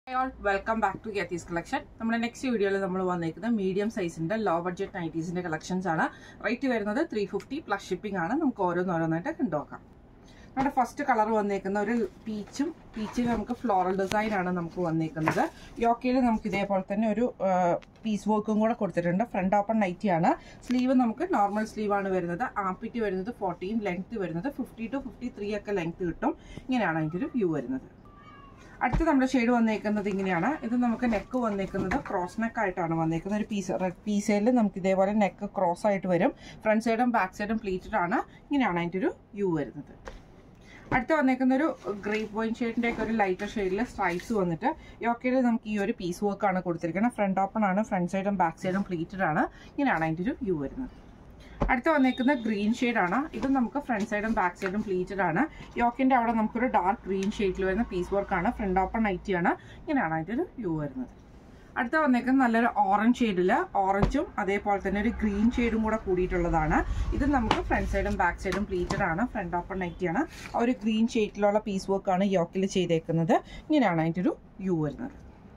all welcome back to ഗെത്തീസ് collection നമ്മുടെ next വീഡിയോയിൽ നമ്മൾ വന്നേക്കുന്നത് മീഡിയം സൈസിന്റെ ലോ ബഡ്ജറ്റ് നൈറ്റീസിന്റെ കളക്ഷൻസ് ആണ് റേറ്റ് വരുന്നത് ത്രീ ഫിഫ്റ്റി പ്ലസ് ഷിപ്പിംഗ് ആണ് നമുക്ക് ഓരോന്നോരോന്നായിട്ട് കണ്ടുനോക്കാം നമ്മുടെ ഫസ്റ്റ് കളർ വന്നേക്കുന്ന ഒരു പീച്ചും പീച്ചിൽ നമുക്ക് ഫ്ലോറൽ ഡിസൈൻ ആണ് നമുക്ക് വന്നേക്കുന്നത് യോക്കയിൽ നമുക്ക് ഇതേപോലെ തന്നെ ഒരു പീസ് വർക്കും കൂടെ കൊടുത്തിട്ടുണ്ട് ഫ്രണ്ട് ഓപ്പൺ നൈറ്റി ആണ് സ്ലീവ് നമുക്ക് നോർമൽ സ്ലീവ് ആണ് വരുന്നത് ആപ്പിറ്റ് വരുന്നത് ഫോർട്ടീൻ ലെങ്ത് വരുന്നത് ഫിഫ്റ്റി ടു ഫിഫ്റ്റി ത്രീ ഒക്കെ ലെങ്ത് കിട്ടും ഇങ്ങനെയാണ് അതിൻ്റെ ഒരു വ്യൂ വരുന്നത് അടുത്ത് നമ്മുടെ ഷെയ്ഡ് വന്നേക്കുന്നത് ഇങ്ങനെയാണ് ഇത് നമുക്ക് നെക്ക് വന്നേക്കുന്നത് ക്രോസ് നെക്ക് ആയിട്ടാണ് വന്നേക്കുന്നത് ഒരു പീസ് റെഡ് പീസയിൽ നമുക്ക് ഇതേപോലെ നെക്ക് ക്രോസ് ആയിട്ട് വരും ഫ്രണ്ട് സൈഡും ബാക്ക് സൈഡും പ്ലീറ്റഡ് ആണ് ഇങ്ങനെയാണ് അതിൻ്റെ ഒരു വ്യൂ വരുന്നത് അടുത്ത് വന്നേക്കുന്ന ഒരു ഗ്രേപ്പ് വൈൻ ഷെയ്ഡിൻ്റെ ഒക്കെ ഒരു ലൈറ്റർ ഷെയ്ഡിൽ സ്ട്രൈപ്സ് വന്നിട്ട് യോക്കയിൽ നമുക്ക് ഈ ഒരു പീസ് വർക്ക് ആണ് കൊടുത്തിരിക്കുന്നത് ഫ്രണ്ട് ഓപ്പൺ ആണ് ഫ്രണ്ട് സൈഡും ബാക്ക് സൈഡും പ്ലീറ്റഡ് ആണ് ഇങ്ങനെയാണ് അതിൻ്റെ ഒരു വ്യൂ വരുന്നത് അടുത്ത് വന്നേക്കുന്ന ഗ്രീൻ ആണ് ഇത് നമുക്ക് ഫ്രണ്ട് സൈഡും ബാക്ക് സൈഡും പ്ലീറ്റഡ് ആണ് യോക്കിന്റെ അവിടെ നമുക്കൊരു ഡാർക്ക് ഗ്രീൻ ഷെയ്ഡിൽ വരുന്ന പീസ് വർക്ക് ആണ് ഫ്രണ്ട് ഓപ്പൺ നൈറ്റി ആണ് ഇങ്ങനെയാണ് അതിൻ്റെ ഒരു വ്യൂ വരുന്നത് അടുത്ത വന്നേക്കുന്നത് നല്ലൊരു ഓറഞ്ച് ഷെയ്ഡിൽ ഓറഞ്ചും അതേപോലെ തന്നെ ഒരു ഗ്രീൻ ഷെയ്ഡും കൂടെ കൂടിയിട്ടുള്ളതാണ് ഇത് നമുക്ക് ഫ്രണ്ട് സൈഡും ബാക്ക് സൈഡും പ്ലീറ്റഡ് ആണ് ഫ്രണ്ട് ഓപ്പൺ നൈറ്റി ആണ് ആ ഒരു ഗ്രീൻ ഷെയ്ഡിലുള്ള പീസ് വർക്ക് ആണ് യോക്കിൽ ചെയ്തേക്കുന്നത് ഇങ്ങനെയാണ് അതിൻ്റെ ഒരു വ്യൂ വരുന്നത്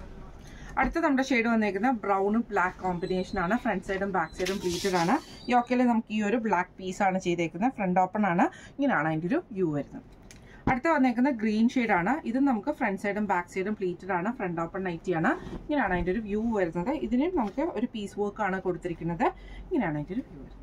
അടുത്ത നമ്മുടെ ഷെയ്ഡ് വന്നേക്കുന്നത് ബ്രൗണും ബ്ലാക്ക് കോമ്പിനേഷൻ ആണ് ഫ്രണ്ട് സൈഡും ബാക്ക് സൈഡും പ്ലീറ്റഡ് ആണ് യോക്കയിൽ നമുക്ക് ഈ ഒരു ബ്ലാക്ക് പീസ് ആണ് ചെയ്തേക്കുന്നത് ഫ്രണ്ട് ഓപ്പൺ ആണ് ഇങ്ങനെയാണ് അതിൻ്റെ ഒരു വ്യൂ വരുന്നത് അടുത്ത വന്നേക്കുന്ന ഗ്രീൻ ആണ് ഇത് നമുക്ക് ഫ്രണ്ട് സൈഡും ബാക്ക് സൈഡും പ്ലീറ്റഡ് ആണ് ഫ്രണ്ട് ഓപ്പൺ നൈറ്റി ആണ് ഇങ്ങനെയാണ് അതിൻ്റെ ഒരു വ്യൂ വരുന്നത് ഇതിന് നമുക്ക് ഒരു പീസ് വർക്ക് ആണ് കൊടുത്തിരിക്കുന്നത് ഇങ്ങനെയാണ് അതിൻ്റെ ഒരു വ്യൂ വരുന്നത്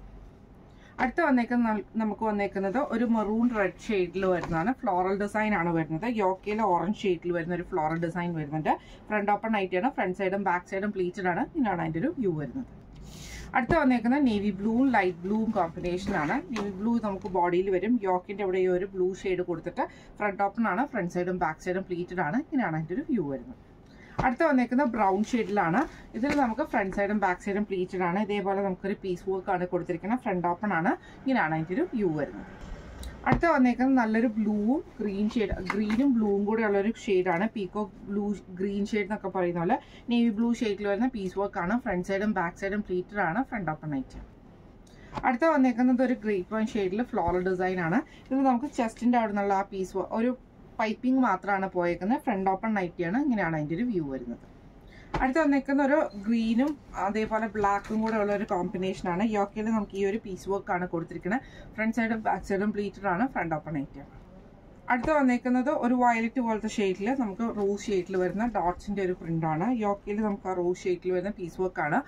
അടുത്ത വന്നേക്കുന്ന നമുക്ക് വന്നേക്കുന്നത് ഒരു മെറൂൺ റെഡ് ഷെയ്ഡിൽ വരുന്നതാണ് ഫ്ലോറൽ ഡിസൈൻ ആണ് വരുന്നത് യോക്കയിൽ ഓറഞ്ച് ഷെയ്ഡിൽ വരുന്ന ഒരു ഫ്ലോറൽ ഡിസൈൻ വരുന്നുണ്ട് ഫ്രണ്ട് ഓപ്പൺ ആണ് ഫ്രണ്ട് സൈഡും ബാക്ക് സൈഡും പ്ലീറ്റഡ് ആണ് ഇങ്ങനെയാണ് അതിൻ്റെ ഒരു വ്യൂ വരുന്നത് അടുത്ത വന്നേക്കുന്ന നേവി ബ്ലൂവും ലൈറ്റ് ബ്ലൂവും കോമ്പിനേഷൻ ആണ് നേവി ബ്ലൂ നമുക്ക് ബോഡിയിൽ വരും യോക്കിന്റെ അവിടെ ഈ ഒരു ബ്ലൂ ഷെയ്ഡ് കൊടുത്തിട്ട് ഫ്രണ്ട് ഓപ്പൺ ആണ് ഫ്രണ്ട് സൈഡും ബാക്ക് സൈഡും പ്ലീറ്റഡ് ആണ് ഇങ്ങനെയാണ് അതിൻ്റെ ഒരു വ്യൂ വരുന്നത് അടുത്ത വന്നേക്കുന്ന ബ്രൗൺ ഷെയ്ഡിലാണ് ഇതിൽ നമുക്ക് ഫ്രണ്ട് സൈഡും ബാക്ക് സൈഡും പ്ലീറ്റഡ് ആണ് ഇതേപോലെ നമുക്കൊരു പീസ് വർക്ക് ആണ് കൊടുത്തിരിക്കുന്നത് ഫ്രണ്ട് ഓപ്പൺ ആണ് ഇങ്ങനെയാണ് അതിൻ്റെ ഒരു വ്യൂ വരുന്നത് അടുത്ത വന്നേക്കുന്നത് നല്ലൊരു ബ്ലൂവും ഗ്രീൻ ഷെയ്ഡ് ഗ്രീനും ബ്ലൂവും കൂടെ ഉള്ള ഒരു ഷെയ്ഡാണ് പീക്കോ ബ്ലൂ ഗ്രീൻ ഷെയ്ഡ് എന്നൊക്കെ പറയുന്ന പോലെ നേവി ബ്ലൂ ഷെയ്ഡിൽ വരുന്ന പീസ് വർക്ക് ആണ് ഫ്രണ്ട് സൈഡും ബാക്ക് സൈഡും പ്ലീറ്റഡ് ആണ് ഫ്രണ്ട് ഓപ്പൺ നൈറ്റ് അടുത്ത വന്നേക്കുന്നത് ഒരു ഗ്രേപ്പ് വൺ ഷെയ്ഡിൽ ഫ്ലോറൽ ഡിസൈൻ ആണ് ഇത് നമുക്ക് ചെസ്റ്റിന്റെ അവിടെ നിന്നുള്ള ആ പീസ് ഒരു പൈപ്പിംഗ് മാത്രമാണ് പോയേക്കുന്നത് ഫ്രണ്ട് ഓപ്പൺ നൈറ്റിയാണ് ഇങ്ങനെയാണ് അതിൻ്റെ ഒരു വ്യൂ വരുന്നത് അടുത്ത വന്നേക്കുന്ന ഒരു ഗ്രീനും അതേപോലെ ബ്ലാക്കും കൂടെ ഉള്ള ഒരു കോമ്പിനേഷൻ ആണ് യോക്കയിൽ നമുക്ക് ഈ ഒരു പീസ് വർക്ക് ആണ് കൊടുത്തിരിക്കുന്നത് ഫ്രണ്ട് സൈഡും ബാക്ക് സൈഡും പ്ലീറ്റഡ് ആണ് ഫ്രണ്ട് ഓപ്പൺ നൈറ്റ് അടുത്ത വന്നേക്കുന്നത് ഒരു വയലറ്റ് പോലത്തെ ഷെയ്ഡിൽ നമുക്ക് റോസ് ഷെയ്ഡിൽ വരുന്ന ഡോട്ട്സിന്റെ ഒരു പ്രിന്റ് ആണ് യോക്കയിൽ നമുക്ക് ആ റോസ് ഷെയ്ഡിൽ വരുന്ന പീസ് വർക്ക് ആണ്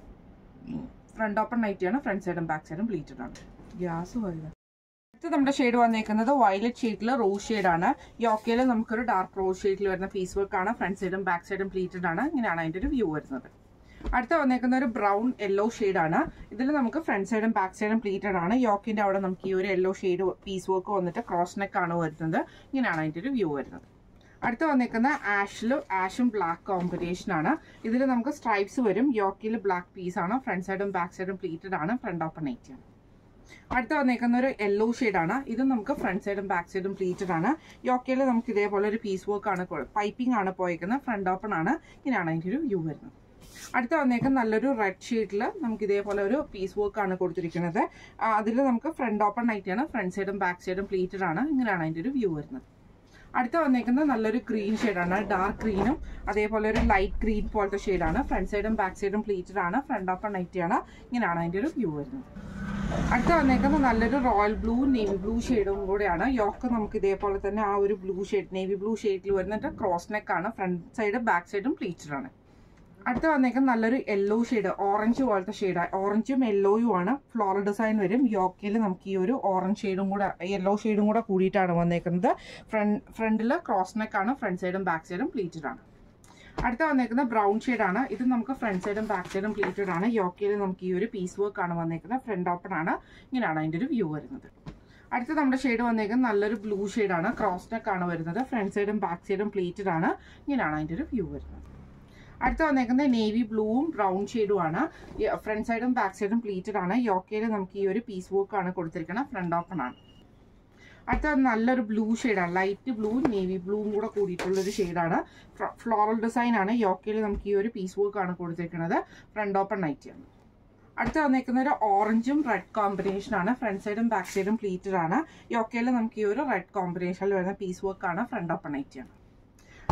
ഫ്രണ്ട് ഓപ്പൺ നൈറ്റ് ആണ് ഫ്രണ്ട് സൈഡും ബാക്ക് സൈഡും പ്ലീറ്റഡ് ആണ് ഗ്യാസ് വരുന്നത് അടുത്ത നമ്മുടെ ഷെയ്ഡ് വന്നേക്കുന്നത് വയലറ്റ് ഷെയ്ഡിൽ റോസ് ഷെയ്ഡ് ആണ് യോക്കയിൽ നമുക്കൊരു ഡാർക്ക് റോസ് ഷെയ്ഡിൽ വരുന്ന പീസ് വർക്ക് ആണ് ഫ്രണ്ട് സൈഡും ബാക്ക് സൈഡും പ്ലീറ്റഡ് ആണ് ഇങ്ങനെയാണ് അതിന്റെ ഒരു വ്യൂ വരുന്നത് അടുത്ത വന്നേക്കുന്ന ഒരു ബ്രൗൺ യെല്ലോ ആണ് ഇതിൽ നമുക്ക് ഫ്രണ്ട് സൈഡും ബാക്ക് സൈഡും പ്ലീറ്റഡ് ആണ് യോക്കിന്റെ അവിടെ നമുക്ക് ഈ ഒരു യെല്ലോ ഷെയ്ഡ് പീസ് വർക്ക് വന്നിട്ട് ക്രോസ് നെക്ക് ആണ് വരുന്നത് ഇങ്ങനെയാണ് അതിന്റെ ഒരു വ്യൂ വരുന്നത് അടുത്ത് വന്നേക്കുന്ന ആഷിലും ആഷും ബ്ലാക്ക് കോമ്പിനേഷൻ ആണ് ഇതിൽ നമുക്ക് സ്ട്രൈപ്സ് വരും യോക്കിൽ ബ്ലാക്ക് പീസ് ആണ് ഫ്രണ്ട് സൈഡും ബാക്ക് സൈഡും പ്ലീറ്റഡ് ആണ് ഫ്രണ്ട് ഓപ്പൺ നൈറ്റ് ആണ് അടുത്ത വന്നേക്കുന്ന ഒരു യെല്ലോ ആണ് ഇത് നമുക്ക് ഫ്രണ്ട് സൈഡും ബാക്ക് സൈഡും പ്ലീറ്റഡ് ആണ് യോക്കയിൽ നമുക്ക് ഇതേപോലെ ഒരു പീസ് വർക്ക് ആണ് പൈപ്പിംഗ് ആണ് പോയേക്കുന്നത് ഫ്രണ്ട് ഓപ്പൺ ആണ് ഇങ്ങനെയാണ് അതിൻ്റെ ഒരു വ്യൂ വരുന്നത് അടുത്ത വന്നേക്കുന്ന നല്ലൊരു റെഡ് ഷീറ്റിൽ നമുക്ക് ഇതേപോലെ ഒരു പീസ് വർക്ക് ആണ് കൊടുത്തിരിക്കുന്നത് അതിൽ നമുക്ക് ഫ്രണ്ട് ഓപ്പൺ ആണ് ഫ്രണ്ട് സൈഡും ബാക്ക് സൈഡും പ്ലീറ്റഡ് ആണ് ഇങ്ങനെയാണ് അതിൻ്റെ ഒരു വ്യൂ വരുന്നത് അടുത്ത വന്നേക്കുന്നത് നല്ലൊരു ഗ്രീൻ ഷെയ്ഡാണ് ഡാർക്ക് ഗ്രീനും അതേപോലെ ഒരു ലൈറ്റ് ഗ്രീൻ പോലത്തെ ഷെയ്ഡാണ് ഫ്രണ്ട് സൈഡും ബാക്ക് സൈഡും പ്ലീറ്റഡ് ആണ് ഫ്രണ്ട് ഓപ്പൺ ആണ് ഇങ്ങനെയാണ് അതിൻ്റെ ഒരു വ്യൂ വരുന്നത് അടുത്ത വന്നേക്കുന്നത് നല്ലൊരു റോയൽ ബ്ലൂ നേവി ബ്ലൂ ഷെയ്ഡും കൂടെയാണ് യോക്ക് നമുക്ക് ഇതേപോലെ തന്നെ ആ ഒരു ബ്ലൂ ഷെയ്ഡ് നേവി ബ്ലൂ ഷെയ്ഡിൽ വരുന്നിട്ട് ക്രോസ് നെക്ക് ആണ് ഫ്രണ്ട് സൈഡ് ബാക്ക് സൈഡും പ്ലീറ്റഡ് ആണ് അടുത്ത വന്നേക്കുന്നത് നല്ലൊരു യെല്ലോ ഷെയ്ഡ് ഓറഞ്ച് പോലത്തെ ഷെയ്ഡ് ഓറഞ്ചും യെല്ലോയും ആണ് ഫ്ലോറൽ ഡിസൈൻ വരും യോക്കയിൽ നമുക്ക് ഈ ഒരു ഓറഞ്ച് ഷെയ്ഡും കൂടെ യെല്ലോ ഷെയ്ഡും കൂടെ കൂടിയിട്ടാണ് വന്നേക്കുന്നത് ഫ്രണ്ട് ഫ്രണ്ടിൽ ക്രോസ് നെക്ക് ആണ് ഫ്രണ്ട് സൈഡും ബാക്ക് സൈഡും പ്ലീറ്റഡ് ആണ് അടുത്ത വന്നേക്കുന്നത് ബ്രൗൺ ആണ് ഇത് നമുക്ക് ഫ്രണ്ട് സൈഡും ബാക്ക് സൈഡും പ്ലീറ്റഡ് ആണ് യോക്കയിൽ നമുക്ക് ഈ ഒരു പീസ് വർക്ക് ആണ് വന്നേക്കുന്നത് ഫ്രണ്ട് ഓപ്പൺ ആണ് ഇങ്ങനെയാണ് അതിൻ്റെ ഒരു വ്യൂ വരുന്നത് അടുത്ത നമ്മുടെ ഷെയ്ഡ് വന്നേക്കുന്നത് നല്ലൊരു ബ്ലൂ ആണ് ക്രോസ് നെക്ക് ആണ് വരുന്നത് ഫ്രണ്ട് സൈഡും ബാക്ക് സൈഡും പ്ലീറ്റഡ് ആണ് ഇങ്ങനെയാണ് അതിൻ്റെ ഒരു വ്യൂ വരുന്നത് അടുത്ത വന്നേക്കുന്നത് നേവി ബ്ലൂവും ബ്രൗൺ ഷെയ്ഡും ആണ് ഫ്രണ്ട് സൈഡും ബാക്ക് സൈഡും പ്ലീറ്റഡ് ആണ് യോക്കയിൽ നമുക്ക് ഈ ഒരു പീസ് വർക്ക് ആണ് കൊടുത്തിരിക്കുന്നത് ഫ്രണ്ട് ഓപ്പൺ ആണ് അടുത്ത നല്ലൊരു ബ്ലൂ ഷെയ്ഡാണ് ലൈറ്റ് ബ്ലൂവും നേവി ബ്ലൂവും കൂടെ കൂടിയിട്ടുള്ളൊരു ഷെയ്ഡാണ് ഫ്ലോറൽ ഡിസൈൻ ആണ് യോക്കയിൽ നമുക്ക് ഈ ഒരു പീസ് വർക്ക് ആണ് കൊടുത്തിരിക്കുന്നത് ഫ്രണ്ട് ഓപ്പൺ നൈറ്റ് ആണ് അടുത്ത വന്നേക്കുന്ന ഒരു ഓറഞ്ചും റെഡ് കോമ്പിനേഷൻ ആണ് ഫ്രണ്ട് സൈഡും ബാക്ക് സൈഡും പ്ലീറ്റഡ് ആണ് യോക്കയിൽ നമുക്ക് ഈ ഒരു റെഡ് കോമ്പിനേഷനിൽ വരുന്ന പീസ് വർക്ക് ആണ് ഫ്രണ്ട് ഓപ്പൺ നൈറ്റ് ആണ്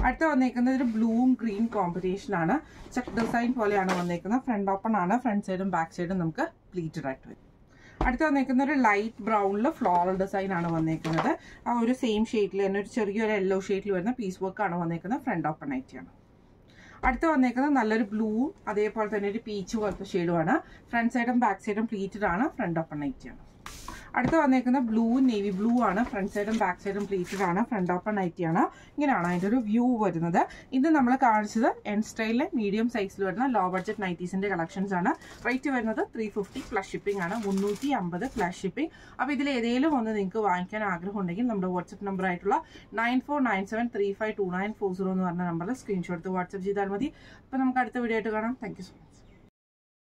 അടുത്ത വന്നേക്കുന്നത് ഒരു ബ്ലൂവും ഗ്രീൻ കോമ്പിനേഷൻ ആണ് ചെക്ക് ഡിസൈൻ പോലെയാണ് വന്നേക്കുന്നത് ഫ്രണ്ട് ഓപ്പൺ ആണ് ഫ്രണ്ട് സൈഡും ബാക്ക് സൈഡും നമുക്ക് പ്ലീറ്റഡ് ആയിട്ട് വരും അടുത്ത് വന്നേക്കുന്ന ഒരു ലൈറ്റ് ബ്രൗണിൽ ഫ്ലോറൽ ഡിസൈൻ ആണ് വന്നേക്കുന്നത് ആ ഒരു സെയിം ഷെയ്ഡിൽ തന്നെ ഒരു ചെറിയൊരു യെല്ലോ ഷെയ്ഡിൽ വരുന്ന പീസ് വർക്ക് ആണ് വന്നേക്കുന്നത് ഫ്രണ്ട് ഓപ്പൺ ആയിട്ടാണ് അടുത്ത് വന്നേക്കുന്നത് നല്ലൊരു ബ്ലൂവും അതേപോലെ തന്നെ ഒരു പീച്ച് പോലത്തെ ഷെയ്ഡുമാണ് ഫ്രണ്ട് സൈഡും ബാക്ക് സൈഡും പ്ലീറ്റഡ് ആണ് ഫ്രണ്ട് ഓപ്പൺ ആയിട്ടാണ് അടുത്ത് വന്നേക്കുന്ന ബ്ലൂ നേവി ബ്ലൂ ആണ് ഫ്രണ്ട് സൈഡും ബാക്ക് സൈഡും പ്ലീറ്റഡ് ആണ് ഫ്രണ്ട് ഓപ്പൺ നൈറ്റിയാണ് ഇങ്ങനെയാണ് അതിൻ്റെ ഒരു വ്യൂ വരുന്നത് ഇത് നമ്മൾ കാണിച്ചത് എൻ സ്റ്റൈലിലെ മീഡിയം സൈസിൽ വരുന്ന ലോ ബഡ്ജറ്റ് നൈറ്റീസിന്റെ കളക്ഷൻസ് ആണ് റേറ്റ് വരുന്നത് ത്രീ ഫിഫ്റ്റി പ്ലസ് ഷിപ്പിംഗ് ആണ് മുന്നൂറ്റി അമ്പത് പ്ലസ് ഷിപ്പിംഗ് അപ്പോൾ ഇതിൽ ഏതെങ്കിലും ഒന്ന് നിങ്ങൾക്ക് വാങ്ങിക്കാൻ ആഗ്രഹം ഉണ്ടെങ്കിൽ നമ്മുടെ വാട്സപ്പ് നമ്പർ ആയിട്ടുള്ള nine four nine seven three five two nine four zero എന്ന് പറഞ്ഞ നമ്പറിൽ സ്ക്രീൻഷോട്ട് വാട്സപ്പ് ചെയ്താൽ മതി അപ്പോൾ നമുക്ക് അടുത്ത വീഡിയോ ആയിട്ട് കാണാം താങ്ക് യു സോ മച്ച്